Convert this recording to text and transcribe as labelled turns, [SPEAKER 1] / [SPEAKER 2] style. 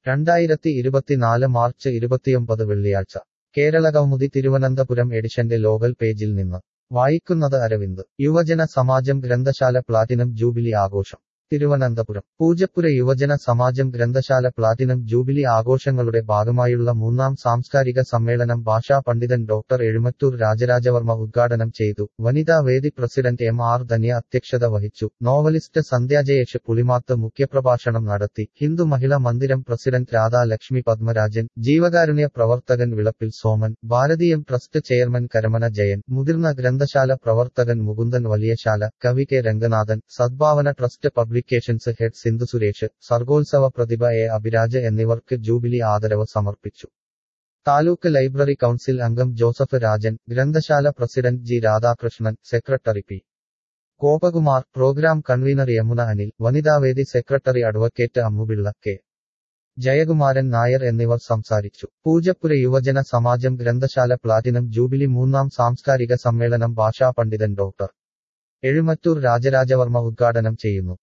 [SPEAKER 1] രണ്ടായിരത്തി ഇരുപത്തിനാല് മാർച്ച് ഇരുപത്തിയൊമ്പത് വെള്ളിയാഴ്ച കേരളകൗമുദി തിരുവനന്തപുരം എഡിഷന്റെ ലോകൽ പേജിൽ നിന്ന് വായിക്കുന്നത് അരവിന്ദ് യുവജന സമാജം ഗ്രന്ഥശാല പ്ലാറ്റിനം ജൂബിലി ആഘോഷം തിരുവനന്തപുരം പൂജപ്പുര യുവജന സമാജം ഗ്രന്ഥശാല പ്ലാറ്റിനം ജൂബിലി ആഘോഷങ്ങളുടെ ഭാഗമായുള്ള മൂന്നാം സാംസ്കാരിക സമ്മേളനം ഭാഷാ പണ്ഡിതൻ ഡോക്ടർ എഴുമറ്റൂർ രാജരാജവർമ്മ ഉദ്ഘാടനം ചെയ്തു വനിതാ വേദി പ്രസിഡന്റ് എം ആർ ധന്യ അധ്യക്ഷത വഹിച്ചു നോവലിസ്റ്റ് സന്ധ്യാജയേഷ് പുളിമാത്ത് മുഖ്യപ്രഭാഷണം നടത്തി ഹിന്ദു മഹിളാ മന്ദിരം പ്രസിഡന്റ് രാധാ ലക്ഷ്മി പത്മരാജൻ ജീവകാരുണ്യ പ്രവർത്തകൻ വിളപ്പിൽ സോമൻ ഭാരതീയം ട്രസ്റ്റ് ചെയർമാൻ കരമന ജയൻ മുതിർന്ന ഗ്രന്ഥശാല പ്രവർത്തകൻ മുകുന്ദൻ വലിയശാല കവി K Ranganathan Sadbhavana trust publications head Sindhu Suresh സർഗോത്സവ പ്രതിഭ എ അഭിരാജ് എന്നിവർക്ക് ജൂബിലി ആദരവ് സമർപ്പിച്ചു താലൂക്ക് ലൈബ്രറി കൗൺസിൽ അംഗം ജോസഫ് രാജൻ ഗ്രന്ഥശാല president G Radhakrishnan secretary P Gopakumar programme convener Yamuna Anil വനിതാവേദി secretary advocate Ammupilla K Jayakumaran Nair എന്നിവർ സംസാരിച്ചു പൂജപ്പുര യുവജന സമാജം ഗ്രന്ഥശാല പ്ലാറ്റിനം ജൂബിലി മൂന്നാം സാംസ്കാരിക സമ്മേളനം ഭാഷാ പണ്ഡിതൻ ഡോക്ടർ എഴുമറ്റൂർ രാജരാജവർമ്മ ഉദ്ഘാടനം ചെയ്യുന്നു